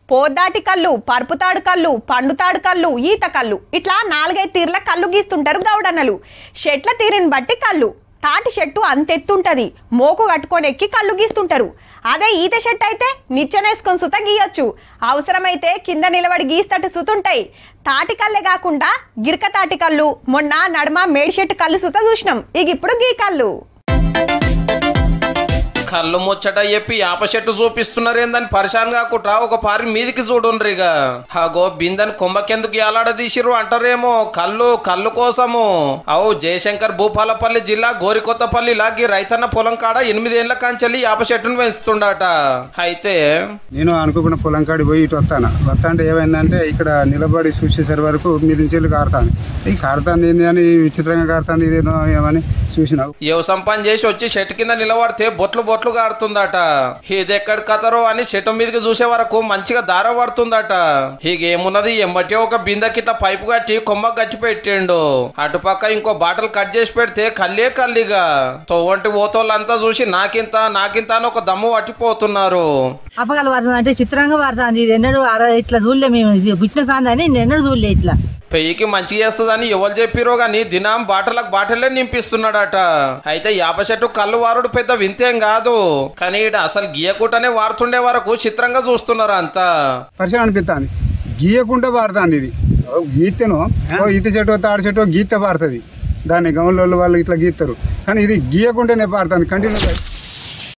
పోద్దాటి కళ్ళు పరుపుతాడు కళ్ళు పండుతాడు కళ్ళు ఈత కళ్ళు ఇట్లా నాలుగైదు తీర్ల కళ్ళు గీస్తుంటారు గౌడన్నలు చెట్ల తీరుని బట్టి కళ్ళు తాటి చెట్టు అంతెత్తుంటది మోకు కట్టుకొని ఎక్కి కళ్ళు గీస్తుంటారు అదే ఈత చెట్టు అయితే నిచ్చెనేసుకొని సుత గీయొచ్చు అవసరమైతే కింద నిలబడి గీస్తట్టు సుతుంటాయి తాటి కళ్ళే కాకుండా గిరక తాటి కళ్ళు మొన్న నడుమ మేడి చెట్టు కళ్ళు సుత చూసినాం ఇక ఇప్పుడు గీ కళ్ళు కళ్ళు ముచ్చట చెప్పి యాప చెట్టు చూపిస్తున్నారు ఏందని పరిశాన్ కాకుండా ఒక పారి మీదికి చూడుండ్రిగా హగో బిందని కొమ్మకెందుకు ఏలాడదీసిరు అంటారేమో కళ్ళు కళ్ళు కోసము అవు జయశంకర్ భూపాలపల్లి జిల్లా గోరికొత్తపల్లి లాగి రైతన్న పొలం కాడ ఎనిమిదేళ్ల కంచెల్లి యాప చెట్టును పెంచుతుండట అయితే నేను అనుకోకుండా పొలం కాడి పోయి ఇటు వస్తాను వస్తా అంటే ఏమైందంటే ఇక్కడ నిలబడి చూసేసరి వరకు మీద నుంచి వెళ్ళి కారుతాను ఈ కారుతాంది ఏంది అని విచిత్రంగా కారుతాంది ఇదేదో ఏమని చూసిన వ్యవసాయం పని చేసి వచ్చి చెట్టు కింద నిలబడితే బొట్లు బొట్లు కారుతుందట ఇది ఎక్కడి కథరో అని చెట్టు మీదకి చూసే వరకు మంచిగా దార పడుతుందట ఏమున్నది ఎంబటి ఒక బిందకిట్లా పైపు కట్టి కొమ్మ గట్టి పెట్టిండు అటుపక్క ఇంకో బాటలు కట్ చేసి పెడితే కళ్ళే కల్లిగా తోవంటి ఓతోళ్ళంతా చూసి నాకింత నాకింత అని ఒక దమ్ము పట్టిపోతున్నారు అపగలు పడుతుంది అంటే చిత్రంగా పడుతుంది ఇది ఎన్నడూ అర- ఇట్లా చూడలే మేము ఇది పుట్టిన సాంది అని నేను ఎన్నడూ చూడలే ఇట్లా పెయ్యికి మంచి చేస్తుందని ఎవరు చెప్పిరో గాని దినం బాటలకు బాటలే నింపిస్తున్నాడట అయితే యాప చెట్టు కళ్ళు వారుడు పెద్ద వింతేం కాదు కానీ ఈడ అసలు గీయకుండానే వారుతుండే వరకు చిత్రంగా చూస్తున్నారు అంతా పరిచయం అనిపిస్తుంది గీయకుండా పారుతుంది ఇది ఓ గీతెను ఓ ఈత చెట్టు తాడి చెట్టు గీత పారుతుంది దాన్ని గౌన్లో వాళ్ళు ఇట్లా గీస్తారు కానీ ఇది గీయకుండానే పారుతుంది కంటిన్యూగా